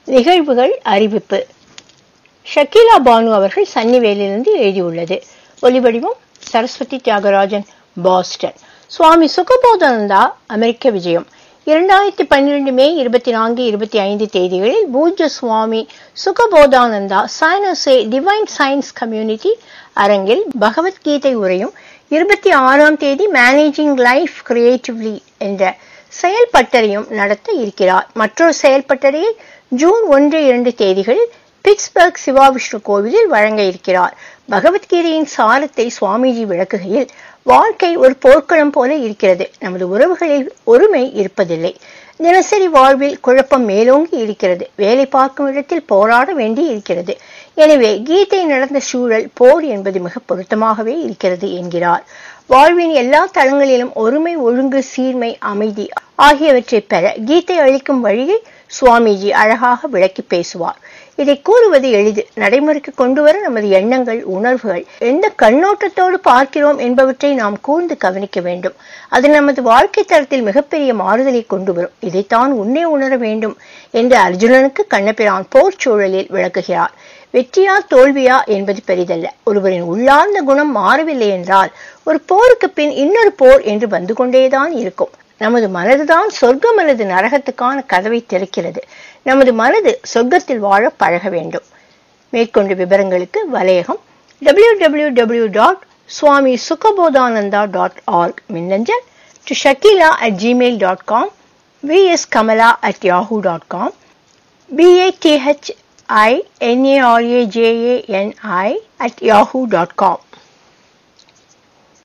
நிகழ்வுகள் அறிவிப்பு ஷக்கீலா பானு அவர்கள் சன்னிவேலிலிருந்து எழுதியுள்ளது ஒலிவடிவம் சரஸ்வதி தியாகராஜன் பாஸ்டன் சுவாமி சுகபோதானந்தா அமெரிக்க விஜயம் இரண்டாயிரத்தி பன்னிரண்டு மே இருபத்தி நான்கு இருபத்தி ஐந்து தேதிகளில் பூஜ்ய சுவாமி சுகபோதானந்தா சைனசே டிவைன் சயின்ஸ் கம்யூனிட்டி அரங்கில் பகவத்கீதை உரையும் இருபத்தி ஆறாம் தேதி மேனேஜிங் லைஃப் கிரியேட்டிவ்லி என்ற செயல்பட்டறையும் நடத்த இருக்கிறார் மற்றொரு செயல்பட்டறையை ஜூன் ஒன்று இரண்டு தேதிகளில் பிட்ஸ்பர்க் சிவா விஷ்ணு கோவிலில் வழங்க இருக்கிறார் பகவத்கீதையின் சாரத்தை சுவாமிஜி விளக்குகையில் வாழ்க்கை ஒரு போர்க்களம் போல இருக்கிறது நமது உறவுகளில் ஒருமை இருப்பதில்லை தினசரி வாழ்வில் குழப்பம் மேலோங்கி இருக்கிறது வேலை பார்க்கும் இடத்தில் போராட வேண்டி இருக்கிறது எனவே கீதை நடந்த சூழல் போர் என்பது மிக பொருத்தமாகவே இருக்கிறது என்கிறார் வாழ்வின் எல்லா தளங்களிலும் ஒருமை ஒழுங்கு சீர்மை அமைதி ஆகியவற்றை பெற கீதை அளிக்கும் வழியை சுவாமிஜி அழகாக விளக்கி பேசுவார் இதை கூறுவது எளிது நடைமுறைக்கு கொண்டு வர நமது எண்ணங்கள் உணர்வுகள் எந்த கண்ணோட்டத்தோடு பார்க்கிறோம் என்பவற்றை நாம் கூர்ந்து கவனிக்க வேண்டும் அது நமது வாழ்க்கை தரத்தில் மிகப்பெரிய மாறுதலை கொண்டு வரும் இதைத்தான் உன்னே உணர வேண்டும் என்று அர்ஜுனனுக்கு கண்ணபிரான் போர் சூழலில் விளக்குகிறார் வெற்றியா தோல்வியா என்பது பெரிதல்ல ஒருவரின் உள்ளார்ந்த குணம் மாறவில்லை என்றால் ஒரு போருக்கு பின் இன்னொரு போர் என்று வந்து கொண்டேதான் இருக்கும் நமது மனதுதான் சொர்க்கம் அல்லது நரகத்துக்கான கதவை திறக்கிறது நமது மனது சொர்க்கத்தில் வாழ பழக வேண்டும் மேற்கொண்டு விவரங்களுக்கு வலையகம் டபிள்யூ டபிள்யூ டபிள்யூ டாட் சுவாமி சுகபோதானந்தா டாட் ஆர்க் மின்னஞ்சல் to Shakeela at Gmail dot com vs Kamala at Yahoo dot com பிஏடிஹெச் I என்ஏஆர்ஏஜேஏஎன்ஐ at Yahoo dot com